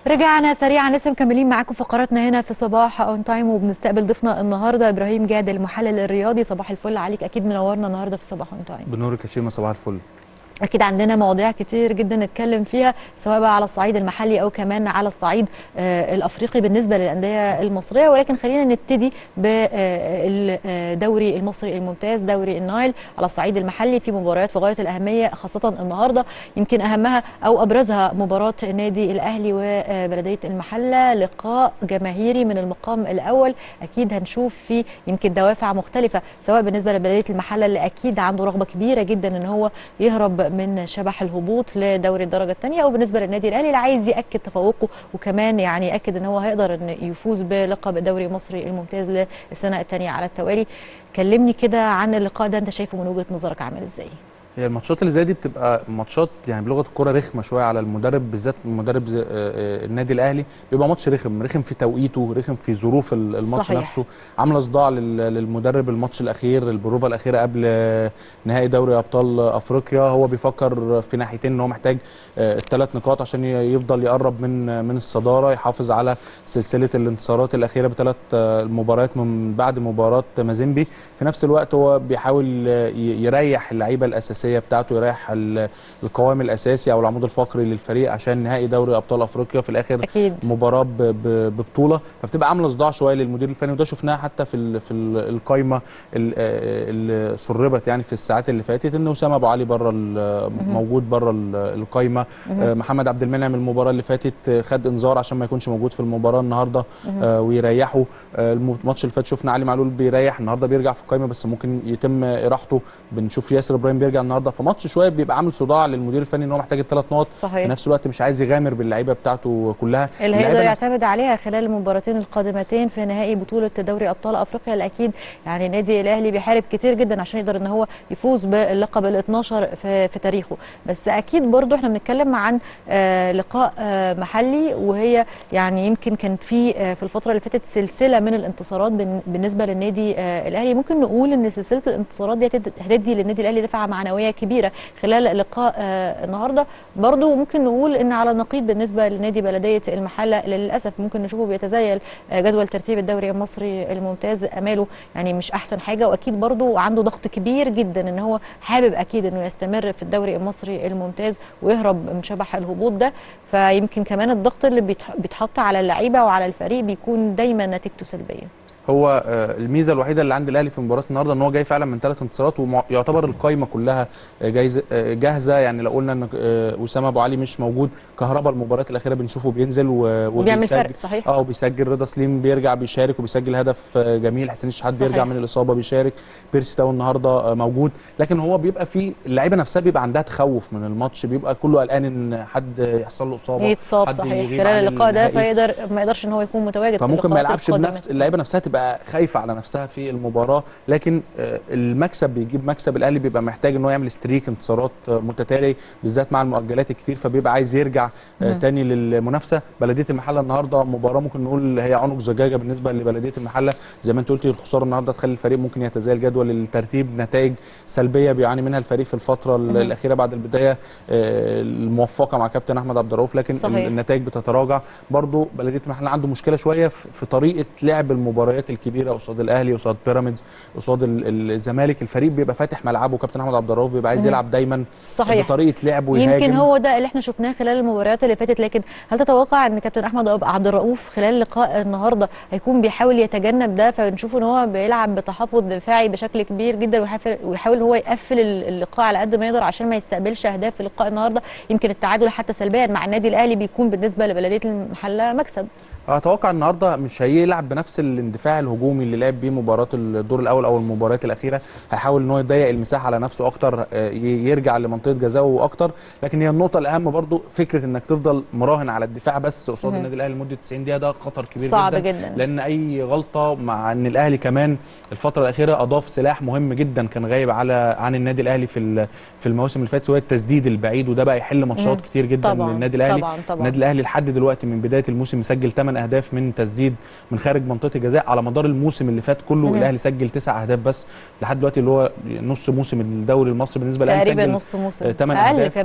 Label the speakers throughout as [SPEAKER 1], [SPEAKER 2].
[SPEAKER 1] رجعنا سريعا لسه مكملين معاكم فقراتنا هنا في صباح اون تايم وبنستقبل ضيفنا النهارده ابراهيم جاد المحلل الرياضي صباح الفل عليك اكيد منورنا النهارده في صباح اون تايم
[SPEAKER 2] بنورك يا شيماء صباح الفل
[SPEAKER 1] اكيد عندنا مواضيع كتير جدا نتكلم فيها سواء بقى على الصعيد المحلي او كمان على الصعيد آه، الافريقي بالنسبه للانديه المصريه ولكن خلينا نبتدي بالدوري المصري الممتاز دوري النايل على الصعيد المحلي في مباريات في غايه الاهميه خاصه النهارده يمكن اهمها او ابرزها مباراه النادي الاهلي وبلديه المحله لقاء جماهيري من المقام الاول اكيد هنشوف فيه يمكن دوافع مختلفه سواء بالنسبه لبلديه المحله اللي اكيد عنده رغبه كبيره جدا ان هو يهرب من شبح الهبوط لدوري الدرجه الثانيه او بالنسبه للنادي الاهلي اللي عايز ياكد تفوقه وكمان يعني ياكد ان هو هيقدر ان يفوز بلقب الدوري المصري الممتاز للسنه الثانيه على التوالي كلمني كده عن اللقاء ده انت شايفه من وجهه نظرك عامل ازاي
[SPEAKER 2] هي الماتشات اللي زي دي بتبقى ماتشات يعني بلغه الكوره رخمه شويه على المدرب بالذات مدرب زي- آه، آه، النادي الاهلي بيبقى ماتش رخم رخم في توقيته رخم في ظروف ال- الماتش
[SPEAKER 1] صحيح.
[SPEAKER 2] نفسه عامله صداع لل- للمدرب الماتش الاخير البروفا الاخيره قبل آه، نهائي دوري ابطال افريقيا هو بيفكر في ناحيتين ان هو محتاج الثلاث نقاط عشان ي- يفضل يقرب من من الصداره يحافظ على سلسله الانتصارات الاخيره بثلاث مباريات من بعد مباراه مازيمبي في نفس الوقت هو بيحاول آه، ي- يريح اللعيبه الاساسيه بتاعته يريح ال- القوام الاساسي او العمود الفقري للفريق عشان نهائي دوري ابطال افريقيا في الاخر
[SPEAKER 1] اكيد
[SPEAKER 2] مباراه ب- ب- ببطوله فبتبقى عامله صداع شويه للمدير الفني وده شفناه حتى في ال في ال القايمه ال- آه، اللي سربت يعني في الساعات اللي فاتت ان اسامه ابو علي بره ال- موجود بره ال- القايمه آه، محمد عبد المنعم المباراه اللي فاتت آه، خد انذار عشان ما يكونش موجود في المباراه النهارده آه، ويريحه آه، الم- الماتش اللي فات شفنا علي معلول بيريح النهارده بيرجع في القايمه بس ممكن يتم اراحته بنشوف ياسر ابراهيم بيرجع النهارده فماتش شويه بيبقى عامل صداع للمدير الفني ان هو محتاج الثلاث نقط في
[SPEAKER 1] صحيح
[SPEAKER 2] نفس الوقت مش عايز يغامر باللعيبه بتاعته كلها
[SPEAKER 1] اللي هيقدر
[SPEAKER 2] اللعيبة نفس-
[SPEAKER 1] يعتمد عليها خلال المباراتين القادمتين في نهائي بطوله دوري ابطال افريقيا اللي اكيد يعني النادي الاهلي بيحارب كتير جدا عشان يقدر ان هو يفوز باللقب ال 12 في, في تاريخه بس اكيد برضو احنا بنتكلم عن آه لقاء آه محلي وهي يعني يمكن كانت في آه في الفتره اللي فاتت سلسله من الانتصارات بن- بالنسبه للنادي آه الاهلي ممكن نقول ان سلسله الانتصارات دي هتد- هتدي للنادي الاهلي دفعه معنويه كبيره خلال لقاء آه النهارده برضو ممكن نقول ان على النقيض بالنسبه لنادي بلديه المحله اللي للاسف ممكن نشوفه بيتزايل آه، جدول ترتيب الدوري المصري الممتاز اماله يعني مش احسن حاجه واكيد برضو عنده ضغط كبير جدا ان هو حابب اكيد انه يستمر في الدوري المصري الممتاز ويهرب من شبح الهبوط ده فيمكن كمان الضغط اللي بيتح- بيتحط على اللعيبه وعلى الفريق بيكون دايما نتيجته سلبيه
[SPEAKER 2] هو آه، الميزه الوحيده اللي عند الاهلي في مباراه النهارده ان هو جاي فعلا من ثلاث انتصارات ويعتبر القايمه كلها آه، جايزه آه، جاهزه يعني لو قلنا ان آه، اسامه ابو علي مش موجود كهربا المباريات الاخيره بنشوفه بينزل و-
[SPEAKER 1] وبيعمل
[SPEAKER 2] وبيسجل.
[SPEAKER 1] فرق صحيح
[SPEAKER 2] اه وبيسجل رضا سليم بيرجع بيشارك وبيسجل هدف آه، جميل حسين الشحات
[SPEAKER 1] صحيح.
[SPEAKER 2] بيرجع من الاصابه بيشارك بيرسي تاو النهارده آه، موجود لكن هو بيبقى في اللعيبه نفسها بيبقى عندها تخوف من الماتش بيبقى كله قلقان ان حد يحصل له اصابه
[SPEAKER 1] يتصاب
[SPEAKER 2] حد
[SPEAKER 1] صحيح
[SPEAKER 2] يغيب
[SPEAKER 1] خلال
[SPEAKER 2] عن
[SPEAKER 1] اللقاء ده
[SPEAKER 2] النهائي.
[SPEAKER 1] فيقدر ما يقدرش ان هو يكون متواجد في
[SPEAKER 2] فممكن ما
[SPEAKER 1] اللقاءات
[SPEAKER 2] يلعبش
[SPEAKER 1] القادمة.
[SPEAKER 2] بنفس اللعيبه نفسها تبقى خايفه على نفسها في المباراه لكن آه، المكسب بيجيب مكسب الاهلي بيبقى محتاج ان هو يعمل ستريك انتصارات آه، متتاليه بالذات مع المؤجلات الكتير فبيبقى عايز يرجع آه،
[SPEAKER 1] مم.
[SPEAKER 2] تاني للمنافسه بلديه المحله النهارده مباراه ممكن نقول هي عنق زجاجه بالنسبه لبلديه المحله زي ما انت قلتي الخساره النهارده تخلي الفريق ممكن يتزايل جدول الترتيب نتائج سلبيه بيعاني منها الفريق في الفتره
[SPEAKER 1] مم.
[SPEAKER 2] الاخيره بعد البدايه آه، الموفقه مع كابتن احمد عبد الرؤوف لكن
[SPEAKER 1] صحيح.
[SPEAKER 2] النتائج بتتراجع برضو بلديه المحله عنده مشكله شويه في في طريقه لعب المباريات الكبيره قصاد الاهلي قصاد بيراميدز قصاد ال- الزمالك الفريق بيبقى فاتح ملعبه كابتن احمد عبد الرؤوف بيبقى عايز
[SPEAKER 1] مم.
[SPEAKER 2] يلعب دايما
[SPEAKER 1] صحيح
[SPEAKER 2] بطريقه لعب ويهاجم
[SPEAKER 1] يمكن هو ده اللي احنا شفناه خلال المباريات اللي فاتت لكن هل تتوقع ان كابتن احمد عبد الرؤوف خلال لقاء النهارده هيكون بيحاول يتجنب ده فنشوف ان هو بيلعب بتحفظ دفاعي بشكل كبير جدا ويحاول ويحاول ان هو يقفل ال- اللقاء على قد ما يقدر عشان ما يستقبلش اهداف في لقاء النهارده يمكن التعادل حتى سلبيا مع النادي الاهلي بيكون بالنسبه لبلديه المحله مكسب
[SPEAKER 2] اتوقع النهارده مش هيلعب بنفس الاندفاع الهجومي اللي لعب بيه مباراه الدور الاول او المباريات الاخيره هيحاول ان هو يضيق المساحه على نفسه اكتر آه، ي- يرجع لمنطقه جزاؤه اكتر لكن هي النقطه الاهم برضو فكره انك تفضل مراهن على الدفاع بس قصاد
[SPEAKER 1] مهم.
[SPEAKER 2] النادي الاهلي لمده 90 دقيقه ده خطر كبير
[SPEAKER 1] صعب
[SPEAKER 2] جدا
[SPEAKER 1] جدا
[SPEAKER 2] لان اي غلطه مع ان الاهلي كمان الفتره الاخيره اضاف سلاح مهم جدا كان غايب على عن النادي الاهلي في ال- في المواسم اللي فاتت وهو التسديد البعيد وده بقى يحل ماتشات
[SPEAKER 1] مم.
[SPEAKER 2] كتير جدا
[SPEAKER 1] طبعا
[SPEAKER 2] للنادي الاهلي
[SPEAKER 1] طبعا طبعا
[SPEAKER 2] النادي الاهلي لحد دلوقتي من بدايه الموسم مسجل 8 اهداف من تسديد من خارج منطقه الجزاء على مدار الموسم اللي فات كله
[SPEAKER 1] مم.
[SPEAKER 2] الاهلي سجل 9 اهداف بس لحد دلوقتي اللي هو نص موسم الدوري المصري بالنسبه للاهلي
[SPEAKER 1] تقريبا
[SPEAKER 2] سجل
[SPEAKER 1] نص موسم
[SPEAKER 2] آه، تمن
[SPEAKER 1] اقل
[SPEAKER 2] أهداف.
[SPEAKER 1] كمان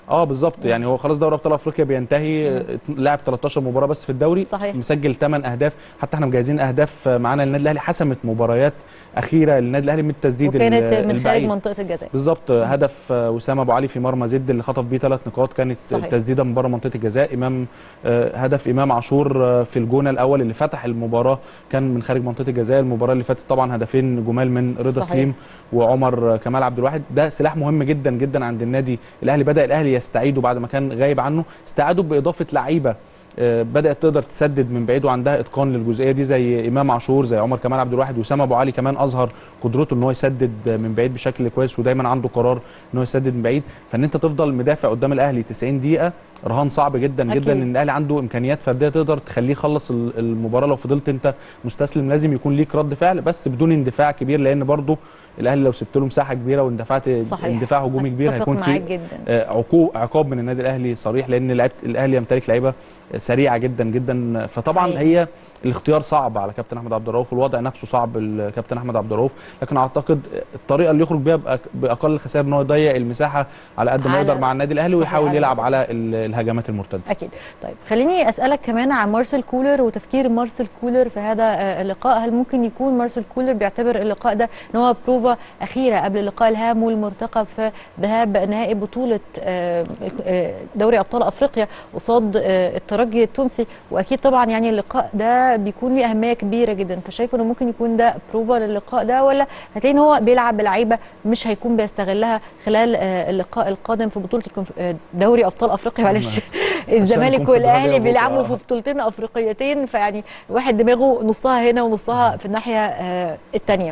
[SPEAKER 2] اه بالظبط يعني هو خلاص دوري ابطال افريقيا بينتهي لعب 13 مباراه بس في الدوري
[SPEAKER 1] صحيح.
[SPEAKER 2] مسجل 8 اهداف حتى احنا مجهزين اهداف معانا للنادي الاهلي حسمت مباريات اخيره للنادي الاهلي من التسديد ال-
[SPEAKER 1] وكانت من خارج
[SPEAKER 2] البعيد.
[SPEAKER 1] منطقه الجزاء
[SPEAKER 2] بالظبط هدف آه، وسام ابو علي في مرمى زد اللي خطف بيه ثلاث نقاط كانت
[SPEAKER 1] صحيح.
[SPEAKER 2] تسديده من بره منطقه الجزاء امام آه، هدف امام عاشور آه، في الجونه الاول اللي فتح المباراه كان من خارج منطقه الجزاء المباراه اللي فاتت طبعا هدفين جمال من رضا
[SPEAKER 1] صحيح.
[SPEAKER 2] سليم وعمر آه، كمال عبد الواحد ده سلاح مهم جدا جدا عند النادي الاهلي بدا الاهلي يستعيده بعد ما كان غايب عنه استعادوا باضافه لعيبه آه، بدات تقدر تسدد من بعيد وعندها اتقان للجزئيه دي زي امام عاشور زي عمر كمال عبد الواحد وسام ابو علي كمان اظهر قدرته ان هو يسدد من بعيد بشكل كويس ودايما عنده قرار ان هو يسدد من بعيد فان انت تفضل مدافع قدام الاهلي 90 دقيقه رهان صعب جدا
[SPEAKER 1] أكيد.
[SPEAKER 2] جدا ان الاهلي عنده امكانيات فرديه تقدر تخليه يخلص ال- المباراه لو فضلت انت مستسلم لازم يكون ليك رد فعل بس بدون اندفاع كبير لان برضه الاهلي لو سبت له مساحه كبيره واندفعت
[SPEAKER 1] صحيح.
[SPEAKER 2] اندفاع هجومي كبير
[SPEAKER 1] أتفق
[SPEAKER 2] هيكون
[SPEAKER 1] معاك
[SPEAKER 2] في
[SPEAKER 1] جدا
[SPEAKER 2] آه، عقوب عقاب من النادي الاهلي صريح لان لعيبه الاهلي يمتلك لعيبه سريعه جدا جدا فطبعا
[SPEAKER 1] حقيقي.
[SPEAKER 2] هي الاختيار صعب على كابتن احمد عبد الرؤوف والوضع نفسه صعب الكابتن احمد عبد الرؤوف لكن اعتقد الطريقه اللي يخرج بيها بأك- باقل خسائر ان هو يضيق المساحه على قد ما
[SPEAKER 1] على-
[SPEAKER 2] يقدر مع النادي الاهلي
[SPEAKER 1] صحيح،
[SPEAKER 2] ويحاول
[SPEAKER 1] على
[SPEAKER 2] يلعب
[SPEAKER 1] قد-
[SPEAKER 2] على ال- الهجمات المرتده
[SPEAKER 1] اكيد طيب خليني اسالك كمان عن مارسيل كولر وتفكير مارسيل كولر في هذا آه، اللقاء هل ممكن يكون مارسيل كولر بيعتبر اللقاء ده ان هو بروفا اخيره قبل اللقاء الهام والمرتقب في ذهاب نهائي بطوله آه، آه، دوري ابطال افريقيا قصاد آه، الترجي التونسي واكيد طبعا يعني اللقاء ده بيكون له اهميه كبيره جدا فشايف انه ممكن يكون ده بروفا للقاء ده ولا هتلاقي ان هو بيلعب بلعيبه مش هيكون بيستغلها خلال آه، اللقاء القادم في بطوله الكونف- آه، دوري ابطال افريقيا معلش الزمالك
[SPEAKER 2] الكونفدرالية
[SPEAKER 1] والاهلي
[SPEAKER 2] بكرة.
[SPEAKER 1] بيلعبوا في بطولتين افريقيتين فيعني واحد دماغه نصها هنا ونصها في الناحيه آه، الثانيه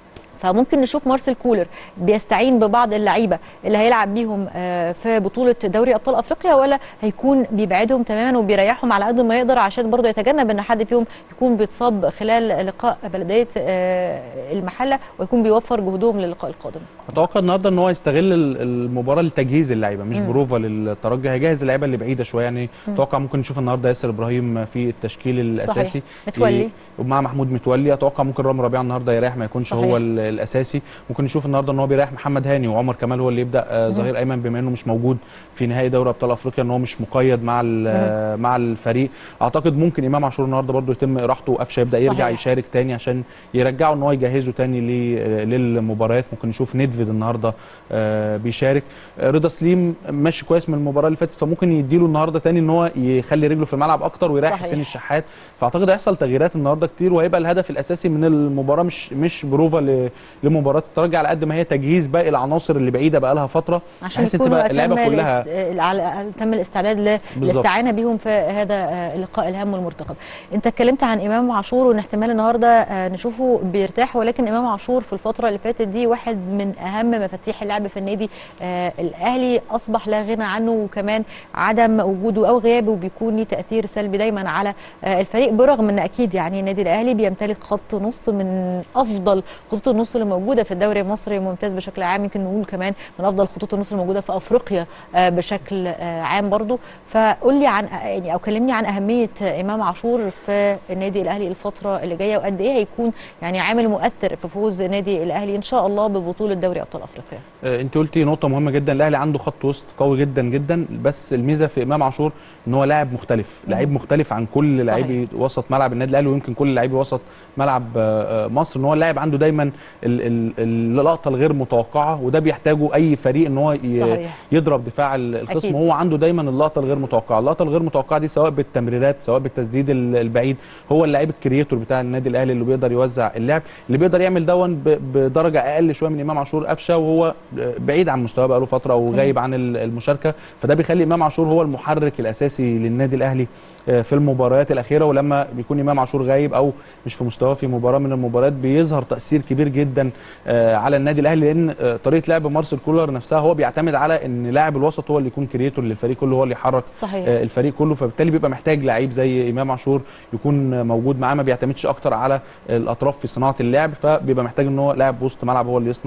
[SPEAKER 1] فممكن نشوف مارسيل كولر بيستعين ببعض اللعيبه اللي هيلعب بيهم آه، في بطوله دوري ابطال افريقيا ولا هيكون بيبعدهم تماما وبيريحهم على قد ما يقدر عشان برضه يتجنب ان حد فيهم يكون بيتصاب خلال لقاء بلديه آه، المحله ويكون بيوفر جهودهم للقاء القادم
[SPEAKER 2] اتوقع النهارده ان هو يستغل ال- المباراه لتجهيز اللعيبه مش
[SPEAKER 1] مم.
[SPEAKER 2] بروفا للترجي هيجهز اللعيبه اللي بعيده شويه يعني اتوقع ممكن نشوف النهارده ياسر ابراهيم في التشكيل الاساسي
[SPEAKER 1] متولي.
[SPEAKER 2] ي- ومع محمود متولي اتوقع ممكن رامي ربيعه النهارده يريح ما يكونش
[SPEAKER 1] صحيح.
[SPEAKER 2] هو ال- الاساسي ممكن نشوف النهارده ان هو بيريح محمد هاني وعمر كمال هو اللي يبدا آه، ظهير ايمن بما انه مش موجود في نهائي دوري ابطال افريقيا ان هو مش مقيد مع ال- آه، مع الفريق اعتقد ممكن امام عاشور النهارده برضه يتم اراحته وقفشه يبدا
[SPEAKER 1] صحيح.
[SPEAKER 2] يرجع يشارك تاني عشان يرجعوا ان هو يجهزه تاني ل- للمباريات ممكن نشوف نيدفيد النهارده آه، بيشارك آه، رضا سليم ماشي كويس من المباراه اللي فاتت فممكن يديله النهارده تاني ان هو يخلي رجله في الملعب اكتر ويريح
[SPEAKER 1] صحيح.
[SPEAKER 2] حسين الشحات فاعتقد هيحصل تغييرات النهارده كتير وهيبقى الهدف الاساسي من المباراه مش مش بروفا ل- لمباراه الترجي على قد ما هي تجهيز باقي العناصر اللي بعيده بقى لها فتره
[SPEAKER 1] عشان
[SPEAKER 2] بحيث ان
[SPEAKER 1] يكونوا
[SPEAKER 2] تبقى اللعيبه
[SPEAKER 1] أتم
[SPEAKER 2] كلها
[SPEAKER 1] الاست- على تم الاستعداد للاستعانه بيهم في هذا آه، اللقاء الهام والمرتقب. انت اتكلمت عن امام عاشور وان احتمال النهارده آه، نشوفه بيرتاح ولكن امام عاشور في الفتره اللي فاتت دي واحد من اهم مفاتيح اللعب في النادي آه، الاهلي اصبح لا غنى عنه وكمان عدم وجوده او غيابه بيكون ليه تاثير سلبي دايما على آه، الفريق برغم ان اكيد يعني النادي الاهلي بيمتلك خط نص من افضل خطوط النص اللي موجوده في الدوري المصري الممتاز بشكل عام يمكن نقول كمان من افضل خطوط النص الموجوده في افريقيا آه، بشكل آه، عام برضو فقول لي عن يعني او كلمني عن اهميه امام عاشور في النادي الاهلي الفتره اللي جايه وقد ايه هيكون يعني عامل مؤثر في فوز النادي الاهلي ان شاء الله ببطوله دوري ابطال افريقيا
[SPEAKER 2] آه، انت قلتي نقطه مهمه جدا الاهلي عنده خط وسط قوي جدا جدا بس الميزه في امام عاشور ان هو لاعب مختلف لعيب مختلف عن كل
[SPEAKER 1] صحيح.
[SPEAKER 2] لاعبي وسط ملعب النادي الاهلي ويمكن كل لاعبي وسط ملعب آه، آه، مصر ان هو اللاعب عنده دايما ال- ال- اللقطه الغير متوقعه وده بيحتاجه اي فريق ان هو ي-
[SPEAKER 1] صحيح.
[SPEAKER 2] يضرب دفاع ال- الخصم
[SPEAKER 1] أكيد.
[SPEAKER 2] هو عنده دايما اللقطه الغير متوقعه اللقطه الغير متوقعه دي سواء بالتمريرات سواء بالتسديد ال- البعيد هو اللاعب الكرييتور بتاع النادي الاهلي اللي بيقدر يوزع اللعب اللي بيقدر يعمل دون ب- بدرجه اقل شويه من امام عاشور قفشه وهو بعيد عن مستواه بقاله فتره او غايب عن ال- المشاركه فده بيخلي امام عاشور هو المحرك الاساسي للنادي الاهلي آه، في المباريات الاخيره ولما بيكون امام عاشور غايب او مش في مستواه في مباراه من المباريات بيظهر تاثير كبير جدا آه، على النادي الاهلي لان آه، طريقه لعب مارسيل كولر نفسها هو بيعتمد على ان لاعب الوسط هو اللي يكون كرييتور للفريق كله هو اللي يحرك
[SPEAKER 1] صحيح
[SPEAKER 2] آه، الفريق كله فبالتالي بيبقى محتاج لعيب زي امام عاشور يكون موجود معاه ما بيعتمدش اكتر على الاطراف في صناعه اللعب فبيبقى محتاج ان هو لاعب وسط ملعب هو اللي يصنع اللعب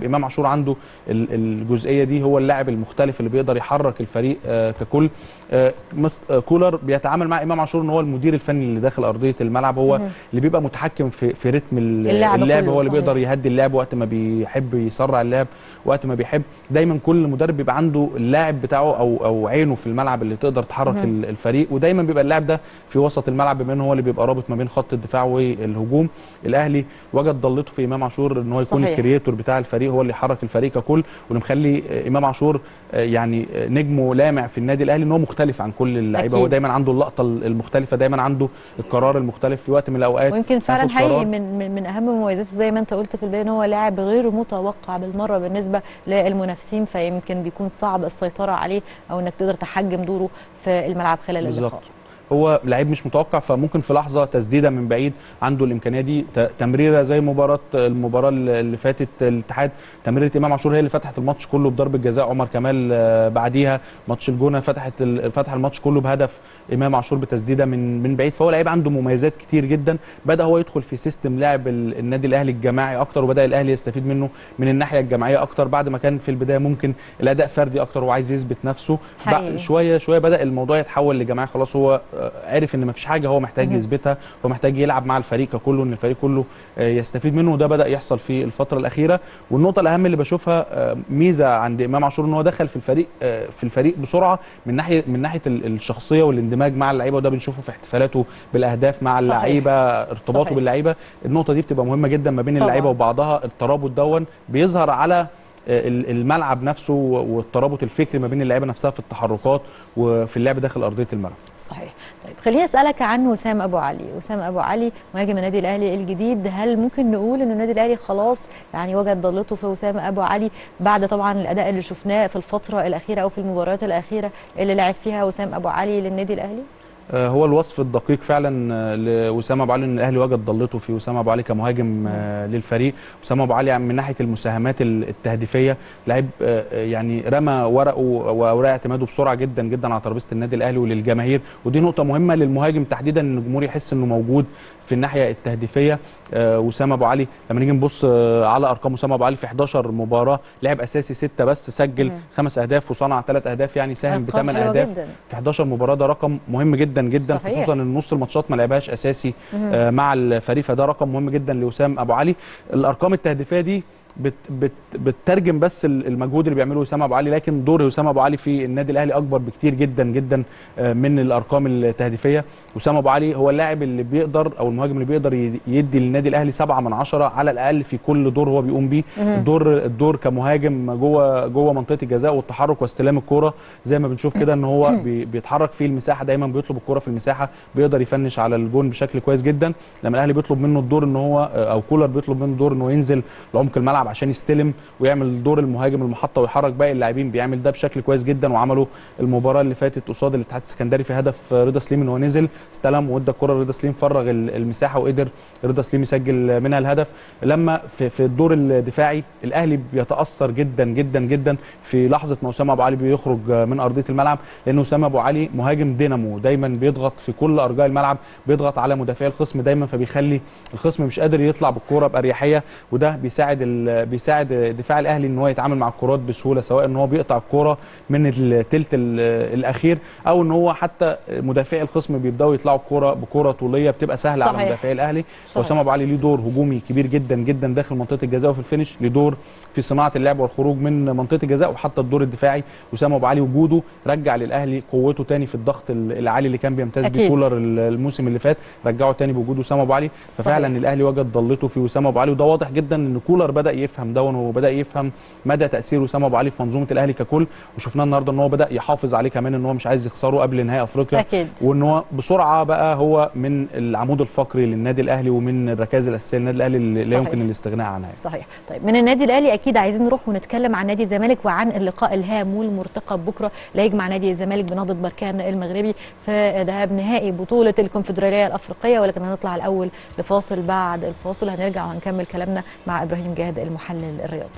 [SPEAKER 2] اللاعب امام عاشور عنده ال- الجزئيه دي هو اللاعب المختلف اللي بيقدر يحرك الفريق آه، ككل آه، مس- آه، كولر بيتعامل مع امام عاشور ان هو المدير الفني اللي داخل ارضيه الملعب هو اللي بيبقى متحكم في في رتم ال-
[SPEAKER 1] اللعب
[SPEAKER 2] اللعب
[SPEAKER 1] كله،
[SPEAKER 2] هو اللي
[SPEAKER 1] صحيح.
[SPEAKER 2] بيقدر يهدي اللعب وقت ما بيحب يسرع اللعب وقت ما بيحب دايما كل مدرب بيبقى عنده اللاعب بتاعه او او عينه في الملعب اللي تقدر تحرك ال- الفريق ودايما بيبقى اللاعب ده في وسط الملعب بما ان هو اللي بيبقى رابط ما بين خط الدفاع والهجوم الاهلي وجد ضلته في امام عاشور ان هو يكون
[SPEAKER 1] صحيح.
[SPEAKER 2] الكرييتور بتاع الفريق هو اللي يحرك الفريق ككل واللي مخلي آه، امام عاشور آه، يعني آه، نجمه لامع في النادي الاهلي ان هو مختلف عن كل اللعيبه هو
[SPEAKER 1] أكيد.
[SPEAKER 2] دايما عنده اللقطه المختلفه دايما عنده القرار المختلف في وقت من الاوقات
[SPEAKER 1] ويمكن فعلا
[SPEAKER 2] ياخد
[SPEAKER 1] حقيقي
[SPEAKER 2] قرار.
[SPEAKER 1] من من, من اهم مميزاته زي ما انت قلت في البدايه ان هو لاعب غير متوقع بالمره بالنسبه للمنافسين فيمكن بيكون صعب السيطره عليه او انك تقدر تحجم دوره في الملعب خلال
[SPEAKER 2] بالظبط
[SPEAKER 1] اللقاء
[SPEAKER 2] هو لعيب مش متوقع فممكن في لحظه تسديده من بعيد عنده الامكانيه دي ت- تمريره زي مباراه المباراه اللي فاتت الاتحاد تمريره امام عاشور هي اللي فتحت الماتش كله بضربه جزاء عمر كمال آه، بعديها ماتش الجونه فتحت ال- فتح الماتش كله بهدف امام عاشور بتسديده من من بعيد فهو لعيب عنده مميزات كتير جدا بدا هو يدخل في سيستم لعب ال- النادي الاهلي الجماعي اكتر وبدا الاهلي يستفيد منه من الناحيه الجماعيه اكتر بعد ما كان في البدايه ممكن الاداء فردي اكتر وعايز يثبت نفسه
[SPEAKER 1] حقيقي.
[SPEAKER 2] بقى شويه شويه بدا الموضوع يتحول لجماعي خلاص هو آه، عارف ان مفيش حاجه هو محتاج
[SPEAKER 1] مهم.
[SPEAKER 2] يثبتها هو محتاج يلعب مع الفريق ككله ان الفريق كله آه، يستفيد منه وده بدا يحصل في الفتره الاخيره والنقطه الاهم اللي بشوفها آه، ميزه عند امام عاشور ان هو دخل في الفريق آه، في الفريق بسرعه من ناحيه من ناحيه ال- الشخصيه والاندماج مع اللعيبه وده بنشوفه في احتفالاته بالاهداف مع
[SPEAKER 1] صحيح.
[SPEAKER 2] اللعيبه ارتباطه
[SPEAKER 1] صحيح.
[SPEAKER 2] باللعيبه النقطه دي بتبقى مهمه جدا ما بين
[SPEAKER 1] طبعاً.
[SPEAKER 2] اللعيبه وبعضها الترابط دون بيظهر على ال- الملعب نفسه والترابط الفكري ما بين اللعيبه نفسها في التحركات وفي اللعب داخل ارضيه الملعب
[SPEAKER 1] صحيح طيب خليني اسالك عن وسام ابو علي وسام ابو علي مهاجم النادي الاهلي الجديد هل ممكن نقول ان النادي الاهلي خلاص يعني وجد ضلته في وسام ابو علي بعد طبعا الاداء اللي شفناه في الفتره الاخيره او في المباريات الاخيره اللي لعب فيها وسام ابو علي للنادي الاهلي
[SPEAKER 2] آه، هو الوصف الدقيق فعلا آه، لوسام ابو علي ان الاهلي وجد ضلته في وسام ابو علي كمهاجم آه، للفريق وسام ابو علي من ناحيه المساهمات ال- التهديفيه لعيب آه، آه، يعني رمى ورقه واوراق اعتماده بسرعه جدا جدا على ترابيزه النادي الاهلي وللجماهير ودي نقطه مهمه للمهاجم تحديدا ان الجمهور يحس انه موجود في الناحيه التهديفيه آه، وسام ابو علي لما نيجي نبص آه، على ارقام وسام ابو علي في 11 مباراه لعب اساسي سته بس سجل
[SPEAKER 1] مم.
[SPEAKER 2] خمس اهداف وصنع ثلاث اهداف يعني ساهم
[SPEAKER 1] أرقام
[SPEAKER 2] بثمان
[SPEAKER 1] حلوة
[SPEAKER 2] اهداف
[SPEAKER 1] جدا.
[SPEAKER 2] في 11 مباراه ده رقم مهم جدا جدا
[SPEAKER 1] صحيح.
[SPEAKER 2] خصوصا ان نص الماتشات ما لعبهاش اساسي آه مع الفريق فده رقم مهم جدا لوسام ابو علي الارقام التهديفيه دي بت بت بتترجم بس ال- المجهود اللي بيعمله وسام ابو علي لكن دور وسام ابو علي في النادي الاهلي اكبر بكتير جدا جدا آه، من الارقام التهديفيه وسام ابو علي هو اللاعب اللي بيقدر او المهاجم اللي بيقدر ي- يدي للنادي الاهلي سبعة من عشرة على الاقل في كل دور هو بيقوم بيه الدور الدور كمهاجم جوه جوه منطقه الجزاء والتحرك واستلام الكوره زي ما بنشوف كده ان هو بي- بيتحرك في المساحه دايما بيطلب الكوره في المساحه بيقدر يفنش على الجون بشكل كويس جدا لما الاهلي بيطلب منه الدور ان هو او كولر بيطلب منه الدور انه ينزل لعمق الملعب عشان يستلم ويعمل دور المهاجم المحطه ويحرك باقي اللاعبين بيعمل ده بشكل كويس جدا وعمله المباراه اللي فاتت قصاد الاتحاد السكندري في هدف رضا سليم ان هو نزل استلم وادى الكره لرضا سليم فرغ ال- المساحه وقدر رضا سليم يسجل منها الهدف لما في, في الدور الدفاعي الاهلي بيتاثر جدا جدا جدا في لحظه ما اسامه ابو علي بيخرج من ارضيه الملعب لان اسامه ابو علي مهاجم دينامو دايما بيضغط في كل ارجاء الملعب بيضغط على مدافعي الخصم دايما فبيخلي الخصم مش قادر يطلع بالكوره باريحيه وده بيساعد ال- بيساعد دفاع الاهلي ان هو يتعامل مع الكرات بسهوله سواء ان هو بيقطع الكوره من الثلث الاخير او ان هو حتى مدافعي الخصم بيبداوا يطلعوا الكوره بكوره طوليه بتبقى سهله على
[SPEAKER 1] صحيح.
[SPEAKER 2] مدافعي الاهلي
[SPEAKER 1] صحيح.
[SPEAKER 2] واسامه ابو علي ليه دور هجومي كبير جدا جدا داخل منطقه الجزاء وفي الفينش ليه دور في صناعه اللعب والخروج من منطقه الجزاء وحتى الدور الدفاعي اسامه ابو علي وجوده رجع للاهلي قوته تاني في الضغط ال- العالي اللي كان بيمتاز بيه
[SPEAKER 1] أكيد.
[SPEAKER 2] كولر ال- الموسم اللي فات رجعه تاني بوجود اسامه ابو علي ففعلا
[SPEAKER 1] صحيح.
[SPEAKER 2] الاهلي وجد ضلته في اسامه ابو علي وده واضح جدا ان كولر بدا يفهم دون وبدا يفهم مدى تاثير اسامه ابو علي في منظومه الاهلي ككل وشفناه النهارده ان هو بدا يحافظ عليه كمان ان هو مش عايز يخسره قبل نهائي افريقيا
[SPEAKER 1] أكيد.
[SPEAKER 2] وان هو بسرعه بقى هو من العمود الفقري للنادي الاهلي ومن الركائز الاساسيه للنادي الاهلي اللي لا
[SPEAKER 1] صحيح.
[SPEAKER 2] يمكن الاستغناء عنها يعني.
[SPEAKER 1] صحيح طيب من النادي الاهلي اكيد عايزين نروح ونتكلم عن نادي الزمالك وعن اللقاء الهام والمرتقب بكره اللي هيجمع نادي الزمالك بنهضه بركان المغربي في ذهاب نهائي بطوله الكونفدراليه الافريقيه ولكن هنطلع الاول لفاصل بعد الفاصل هنرجع وهنكمل كلامنا مع ابراهيم جاهد المحلل الرياضي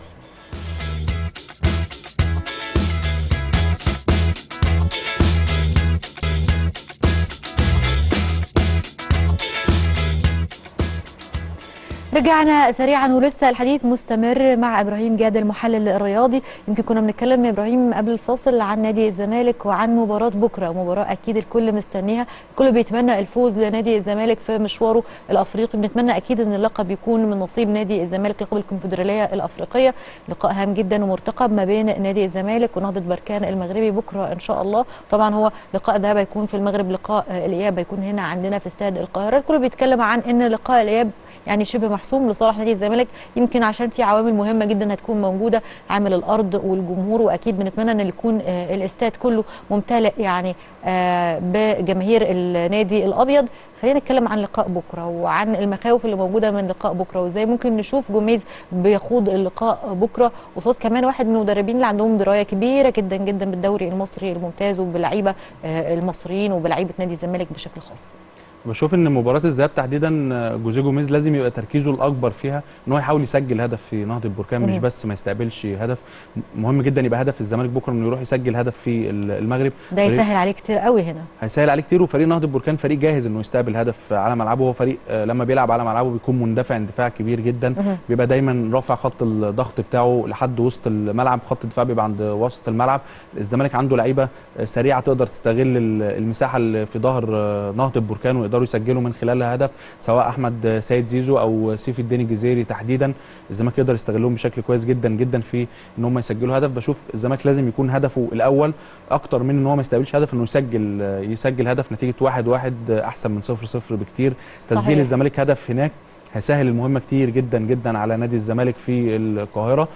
[SPEAKER 1] رجعنا سريعا ولسه الحديث مستمر مع ابراهيم جاد المحلل الرياضي يمكن كنا بنتكلم يا ابراهيم قبل الفاصل عن نادي الزمالك وعن مباراه بكره مباراه اكيد الكل مستنيها الكل بيتمنى الفوز لنادي الزمالك في مشواره الافريقي بنتمنى اكيد ان اللقب يكون من نصيب نادي الزمالك لقب الكونفدراليه الافريقيه لقاء هام جدا ومرتقب ما بين نادي الزمالك ونهضه بركان المغربي بكره ان شاء الله طبعا هو لقاء ده هيكون في المغرب لقاء الاياب هيكون هنا عندنا في استاد القاهره الكل بيتكلم عن ان لقاء الاياب يعني شبه محسوم لصالح نادي الزمالك يمكن عشان في عوامل مهمه جدا هتكون موجوده عامل الارض والجمهور واكيد بنتمنى ان يكون آه الاستاد كله ممتلئ يعني آه بجماهير النادي الابيض خلينا نتكلم عن لقاء بكره وعن المخاوف اللي موجوده من لقاء بكره وازاي ممكن نشوف جوميز بيخوض اللقاء بكره قصاد كمان واحد من المدربين اللي عندهم درايه كبيره جدا جدا بالدوري المصري الممتاز وباللعيبه آه المصريين وبلعيبه نادي الزمالك بشكل خاص
[SPEAKER 2] بشوف ان مباراه الذهاب تحديدا جوزيه جوميز لازم يبقى تركيزه الاكبر فيها ان هو يحاول يسجل هدف في نهضه البركان مش بس ما يستقبلش هدف مهم جدا يبقى هدف الزمالك بكره انه يروح يسجل هدف في المغرب
[SPEAKER 1] ده يسهل عليه كتير قوي هنا
[SPEAKER 2] هيسهل عليه كتير وفريق نهضه البركان فريق جاهز انه يستقبل هدف على ملعبه هو فريق لما بيلعب على ملعبه بيكون مندفع اندفاع كبير جدا بيبقى دايما رافع خط الضغط بتاعه لحد وسط الملعب خط الدفاع بيبقى عند وسط الملعب الزمالك عنده لعيبه سريعه تقدر تستغل المساحه اللي في ظهر نهضه البركان ويقدروا يسجلوا من خلال خلالها هدف سواء احمد سيد زيزو او سيف الدين الجزيري تحديدا الزمالك يقدر يستغلهم بشكل كويس جدا جدا في ان هم يسجلوا هدف بشوف الزمالك لازم يكون هدفه الاول اكتر من ان هو ما يستقبلش هدف انه يسجل يسجل هدف نتيجه واحد واحد احسن من صفر صفر بكتير صحيح. تسجيل الزمالك هدف هناك هيسهل المهمه كتير جدا جدا على نادي الزمالك في القاهره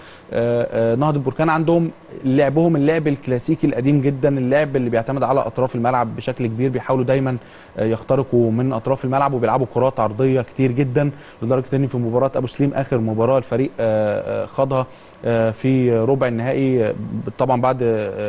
[SPEAKER 2] نهضه البركان عندهم لعبهم اللعب الكلاسيكي القديم جدا اللعب اللي بيعتمد على اطراف الملعب بشكل كبير بيحاولوا دايما يخترقوا من اطراف الملعب وبيلعبوا كرات عرضيه كتير جدا لدرجه ان في مباراه ابو سليم اخر مباراه الفريق خاضها في ربع النهائي طبعا بعد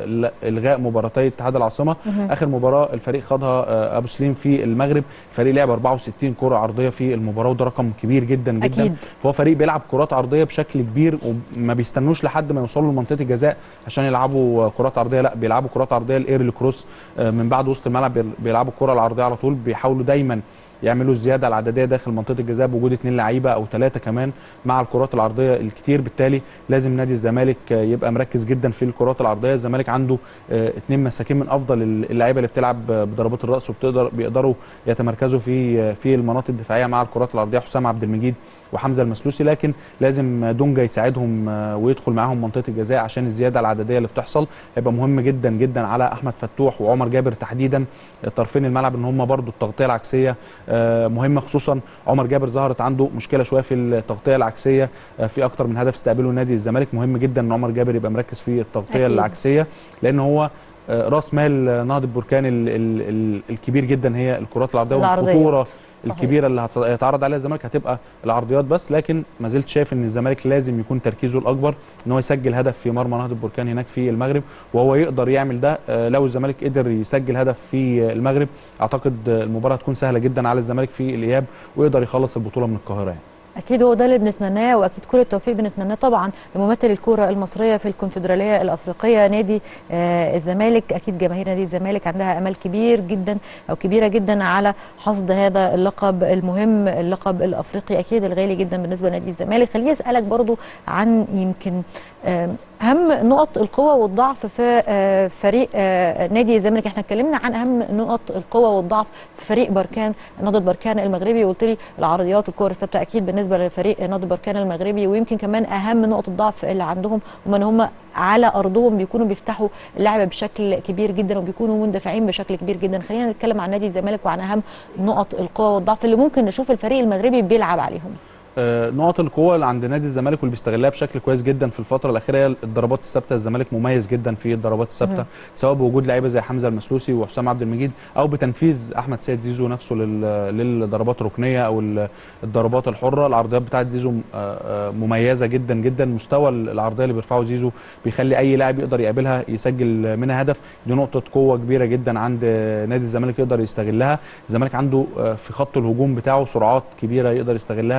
[SPEAKER 2] الغاء مباراتي اتحاد العاصمه اخر مباراه الفريق خاضها ابو سليم في المغرب الفريق لعب 64 كره عرضيه في المباراه وده رقم كبير جدا جدا
[SPEAKER 1] أكيد.
[SPEAKER 2] فهو فريق بيلعب كرات عرضيه بشكل كبير وما بيستنوش لحد ما يوصلوا لمنطقه الجزاء عشان يلعبوا كرات عرضيه لا بيلعبوا كرات عرضيه الايرلي كروس من بعد وسط الملعب بيلعبوا الكره العرضيه على طول بيحاولوا دايما يعملوا الزياده العدديه داخل منطقه الجزاء بوجود اثنين لعيبه او ثلاثه كمان مع الكرات العرضيه الكتير بالتالي لازم نادي الزمالك يبقى مركز جدا في الكرات العرضيه الزمالك عنده اثنين مساكين من افضل اللعيبه اللي بتلعب بضربات الراس وبتقدر بيقدروا يتمركزوا في في المناطق الدفاعيه مع الكرات العرضيه حسام عبد المجيد وحمزه المسلوسي لكن لازم دونجا يساعدهم ويدخل معاهم منطقه الجزاء عشان الزياده العدديه اللي بتحصل هيبقى مهم جدا جدا على احمد فتوح وعمر جابر تحديدا طرفين الملعب ان هم برضو التغطيه العكسيه مهمه خصوصا عمر جابر ظهرت عنده مشكله شويه في التغطيه العكسيه في اكتر من هدف استقبله نادي الزمالك مهم جدا ان عمر جابر يبقى مركز في التغطيه أكيد. العكسيه لان هو راس مال نهضه بركان ال ال ال الكبير جدا هي الكرات العرضيه والخطوره الكبيره اللي هيتعرض عليها الزمالك هتبقى العرضيات بس لكن ما زلت شايف ان الزمالك لازم يكون تركيزه الاكبر ان هو يسجل هدف في مرمى نهضه بركان هناك في المغرب وهو يقدر يعمل ده لو الزمالك قدر يسجل هدف في المغرب اعتقد المباراه هتكون سهله جدا على الزمالك في الاياب ويقدر يخلص البطوله من القاهره يعني.
[SPEAKER 1] اكيد هو ده اللي بنتمناه واكيد كل التوفيق بنتمناه طبعا لممثل الكره المصريه في الكونفدراليه الافريقيه نادي آه الزمالك اكيد جماهير نادي الزمالك عندها امل كبير جدا او كبيره جدا على حصد هذا اللقب المهم اللقب الافريقي اكيد الغالي جدا بالنسبه لنادي الزمالك خليني اسالك برضو عن يمكن آه اهم نقط القوه والضعف في آه فريق نادي الزمالك احنا اتكلمنا عن اهم نقط القوه والضعف في فريق بركان نهضه بركان المغربي وقلت لي العرضيات والكور الثابته اكيد بالنسبه لفريق نهضه بركان المغربي ويمكن كمان اهم نقط الضعف اللي عندهم هم ان هم على ارضهم بيكونوا بيفتحوا اللعبه بشكل كبير جدا وبيكونوا مندفعين بشكل كبير جدا خلينا نتكلم عن نادي الزمالك وعن اهم نقط القوه والضعف اللي ممكن نشوف الفريق المغربي بيلعب عليهم
[SPEAKER 2] نقط القوه اللي عند نادي الزمالك واللي بيستغلها بشكل كويس جدا في الفتره الاخيره هي الضربات الثابته الزمالك مميز جدا في الضربات الثابته سواء بوجود لعيبه زي حمزه المسلوسي وحسام عبد المجيد او بتنفيذ احمد سيد زيزو نفسه للضربات الركنيه او الضربات الحره العرضيات بتاعه زيزو مميزه جدا جدا مستوى العرضيه اللي بيرفعه زيزو بيخلي اي لاعب يقدر يقابلها يسجل منها هدف دي نقطه قوه كبيره جدا عند نادي الزمالك يقدر يستغلها الزمالك عنده في خط الهجوم بتاعه سرعات كبيره يقدر يستغلها في التحول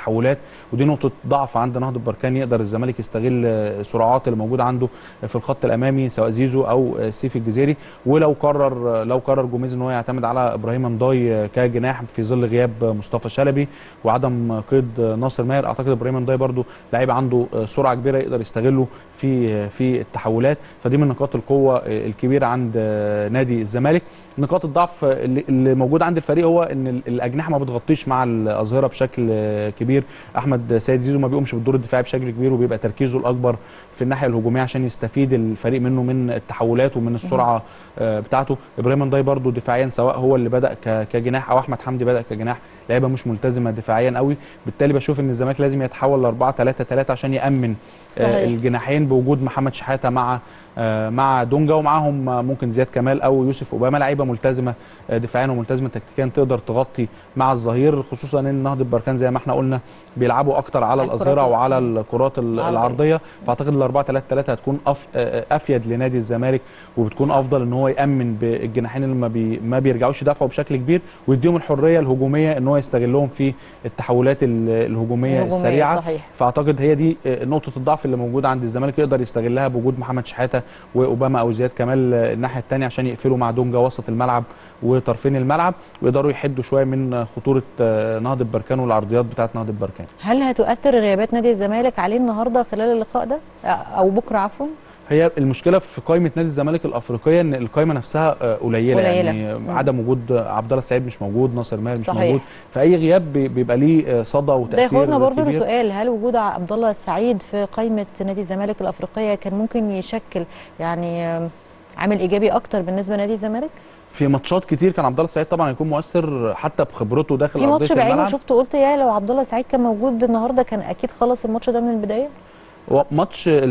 [SPEAKER 2] التحولات ودي نقطه ضعف عند نهضه بركان يقدر الزمالك يستغل آه، السرعات اللي موجوده عنده في الخط الامامي سواء زيزو او آه، سيف الجزيري ولو قرر آه، لو قرر جوميز ان هو يعتمد على ابراهيم مضاي آه، كجناح في ظل غياب آه، مصطفى شلبي وعدم آه، قيد آه، ناصر ماهر اعتقد ابراهيم مضاي برضو لعيب عنده آه، سرعه كبيره يقدر يستغله في آه، في التحولات فدي من نقاط القوه آه، الكبيره عند آه، نادي الزمالك نقاط الضعف اللي اللي موجود عند الفريق هو ان ال- الاجنحه ما بتغطيش مع الاظهره بشكل آه، كبير احمد سيد زيزو ما بيقومش بالدور الدفاعي بشكل كبير وبيبقى تركيزه الاكبر في الناحيه الهجوميه عشان يستفيد الفريق منه من التحولات ومن السرعه آه، بتاعته ابراهيم نداي برضو دفاعيا سواء هو اللي بدا ك- كجناح او احمد حمدي بدا كجناح لعيبه مش ملتزمه دفاعيا قوي بالتالي بشوف ان الزمالك لازم يتحول ل 4 3 3 عشان يامن
[SPEAKER 1] صحيح.
[SPEAKER 2] آه، الجناحين بوجود محمد شحاته مع آه، مع دونجا ومعاهم آه، ممكن زياد كمال او يوسف اوباما لعيبه ملتزمه آه، دفاعيا وملتزمه تكتيكيا تقدر تغطي مع الظهير خصوصا ان نهضه بركان زي ما احنا قلنا بيلعبوا اكتر على
[SPEAKER 1] على الكرات
[SPEAKER 2] الاظهره
[SPEAKER 1] ال-
[SPEAKER 2] وعلى الكرات ال-
[SPEAKER 1] العرضية.
[SPEAKER 2] العرضيه فاعتقد ال 4 3 3 هتكون أف آه، افيد لنادي الزمالك وبتكون افضل ان هو يامن بالجناحين اللي ما, بي ما بيرجعوش يدافعوا بشكل كبير ويديهم الحريه الهجوميه ان هو يستغلهم في التحولات ال- الهجوميه
[SPEAKER 1] الهجومية،
[SPEAKER 2] السريعه
[SPEAKER 1] صحيح.
[SPEAKER 2] فاعتقد هي دي آه، نقطه الضعف اللي موجوده عند الزمالك يقدر يستغلها بوجود محمد شحاته واوباما او زياد كمال آه، الناحيه الثانيه عشان يقفلوا مع دونجا وسط الملعب وطرفين الملعب ويقدروا يحدوا شويه من آه، خطوره آه، نهضه بركان والعرضيات بتاعه نهضه بركان
[SPEAKER 1] هل هتؤثر غيابات نادي الزمالك عليه النهارده خلال اللقاء ده او بكره عفوا
[SPEAKER 2] هي المشكله في قائمه نادي الزمالك الافريقيه ان القائمه نفسها آه، قليله,
[SPEAKER 1] قليلة.
[SPEAKER 2] يعني
[SPEAKER 1] مم.
[SPEAKER 2] عدم وجود عبد الله السعيد مش موجود ناصر ماهر مش
[SPEAKER 1] صحيح.
[SPEAKER 2] موجود فاي غياب بي- بيبقى ليه آه، صدى
[SPEAKER 1] ده
[SPEAKER 2] وتاثير
[SPEAKER 1] ياخدنا برضه
[SPEAKER 2] كبير.
[SPEAKER 1] لسؤال هل وجود عبد الله السعيد في قائمه نادي الزمالك الافريقيه كان ممكن يشكل يعني آم، عامل ايجابي اكتر بالنسبه لنادي الزمالك
[SPEAKER 2] في ماتشات كتير كان عبد الله السعيد طبعا هيكون مؤثر حتى بخبرته داخل
[SPEAKER 1] في
[SPEAKER 2] ارضيه
[SPEAKER 1] ماتش بعينه
[SPEAKER 2] الملعب
[SPEAKER 1] شفته قلت يا لو عبد الله السعيد كان موجود النهارده كان اكيد خلص الماتش ده من البدايه
[SPEAKER 2] هو ماتش ال-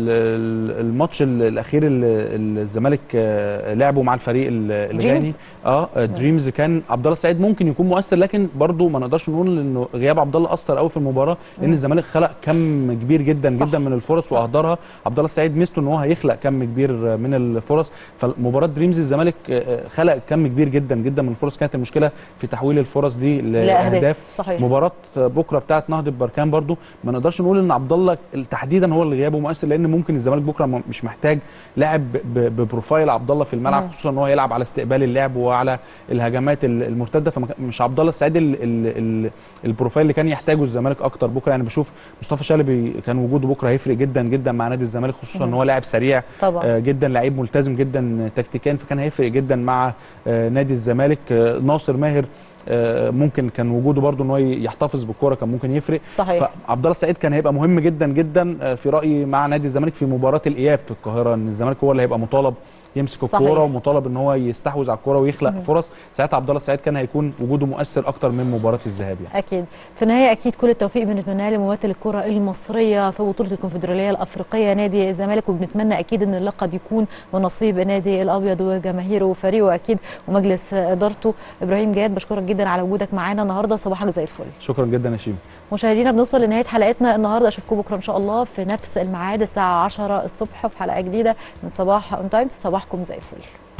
[SPEAKER 2] ال- الماتش ال- الاخير اللي اللي الزمالك آه، لعبه مع الفريق ال- الغاني
[SPEAKER 1] دريمز؟
[SPEAKER 2] اه آه، دريمز كان عبد الله السعيد ممكن يكون مؤثر لكن برضه ما نقدرش نقول انه غياب عبد الله اثر قوي في المباراه لان الزمالك خلق كم كبير جدا
[SPEAKER 1] صح.
[SPEAKER 2] جدا من الفرص
[SPEAKER 1] صح.
[SPEAKER 2] واهدرها عبد الله السعيد ميزته ان هو هيخلق كم كبير من الفرص فمباراه دريمز الزمالك آه، خلق كم كبير جدا جدا من الفرص كانت المشكله في تحويل الفرص دي لاهداف
[SPEAKER 1] لاهداف صحيح
[SPEAKER 2] مباراه بكره بتاعه نهضه بركان برضو ما نقدرش نقول ان عبد الله تحديدا هو اللي غيابه مؤثر لان ممكن الزمالك بكره م- مش محتاج لاعب ب- ببروفايل عبد الله في الملعب
[SPEAKER 1] مم.
[SPEAKER 2] خصوصا ان هو يلعب على استقبال اللعب وعلى الهجمات ال- المرتده فمش عبد الله السعيد ال- ال- ال- البروفايل اللي كان يحتاجه الزمالك اكتر بكره يعني بشوف مصطفى شلبي كان وجوده بكره هيفرق جدا جدا مع نادي الزمالك خصوصا ان هو لاعب سريع
[SPEAKER 1] طبعا
[SPEAKER 2] آه، جدا لعيب ملتزم جدا تكتيكيا فكان هيفرق جدا مع آه، نادي الزمالك آه، ناصر ماهر آه، ممكن كان وجوده برضو ان هو يحتفظ بالكوره كان ممكن يفرق
[SPEAKER 1] صحيح
[SPEAKER 2] فعبد الله السعيد كان هيبقى مهم جدا جدا آه، في رايي مع نادي الزمالك في مباراه الاياب في القاهره ان الزمالك هو اللي هيبقى مطالب يمسك
[SPEAKER 1] صحيح.
[SPEAKER 2] الكوره ومطالب ان هو يستحوذ على الكوره ويخلق فرص ساعتها عبد الله السعيد كان هيكون وجوده مؤثر اكتر من مباراه الذهاب يعني
[SPEAKER 1] اكيد في النهايه اكيد كل التوفيق بنتمناه لممثل الكره المصريه في بطوله الكونفدراليه الافريقيه نادي الزمالك وبنتمنى اكيد ان اللقب يكون من نصيب نادي الابيض وجماهيره وفريقه اكيد ومجلس ادارته ابراهيم جاد بشكرك جدا على وجودك معانا النهارده صباحك زي الفل
[SPEAKER 2] شكرا جدا يا شيماء
[SPEAKER 1] مشاهدينا بنوصل لنهايه حلقتنا النهارده اشوفكم بكره ان شاء الله في نفس الميعاد الساعه 10 الصبح في حلقه جديده من صباح اون تايم صباحكم زي الفل